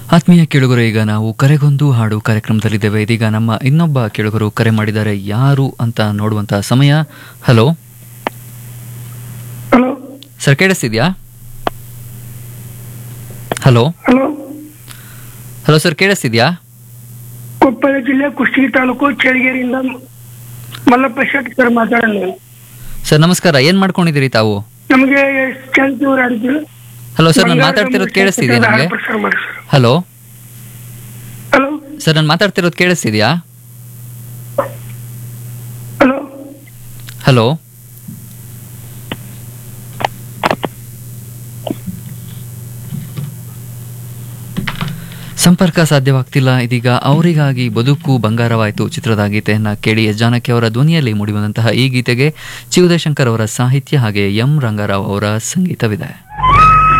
ಆತ್ಮೀಯ ಕೇಳುಗರು ಈಗ ನಾವು ಕರೆಗೊಂದು ಹಾಡು ಕಾರ್ಯಕ್ರಮದಲ್ಲಿದ್ದೇವೆ ಇದೀಗ ನಮ್ಮ ಇನ್ನೊಬ್ಬ ಕೇಳುಗರು ಕರೆ ಮಾಡಿದ್ದಾರೆ ಯಾರು ಅಂತ ನೋಡುವಂತಹ ಸಮಯ ಹಲೋ ಹಲೋ ಸರ್ ಕೇಳಿಸ್ತಿದ್ಯಾ ಹಲೋ ಹಲೋ ಹಲೋ ಸರ್ ಕೇಳಿಸ್ತಿದ್ಯಾ ಕೊಪ್ಪಳ ಜಿಲ್ಲೆ ಕುಷ್ಟಗಿ ತಾಲೂಕು ಚಳಿಗೇರಿಯಿಂದ ಮಲ್ಲಪ್ಪ ಶೆಟ್ಟಿ ಸರ್ ಮಾತಾಡೋದು ಸರ್ ನಮಸ್ಕಾರ ಏನ್ ಮಾಡ್ಕೊಂಡಿದ್ದೀರಿ ತಾವು ನಮಗೆ ಚಂಚೂರು ಆಡಿದ್ರು ಹಲೋ ಸರ್ ನಾನು ಮಾತಾಡ್ತಿರೋದು ಕೇಳಿಸ್ತಿದ್ಯಾ ನಿಮಗೆ ಸರ್ ಮಾಡಿ ಸರ್ ಹಲೋ ಹಲೋ ಸರ್ ನಾನು ಮಾತಾಡ್ತಿರೋದು ಕೇಳಿಸ್ತಿದ್ಯಾ ಹಲೋ ಹಲೋ ಸಂಪರ್ಕ ಸಾಧ್ಯವಾಗ್ತಿಲ್ಲ ಇದೀಗ ಅವರಿಗಾಗಿ ಬದುಕು ಬಂಗಾರವಾಯಿತು ಚಿತ್ರದ ಗೀತೆಯನ್ನ ಕೇಳಿ ಎಸ್ ಜಾನಕಿ ಅವರ ಧ್ವನಿಯಲ್ಲಿ ಮೂಡಿಬಂದಂತಹ ಈ ಗೀತೆಗೆ ಚಿವುದಯಶಂಕರ್ ಅವರ ಸಾಹಿತ್ಯ ಹಾಗೆ ಎಂ ರಂಗಾರಾವ್ ಅವರ ಸಂಗೀತವಿದೆ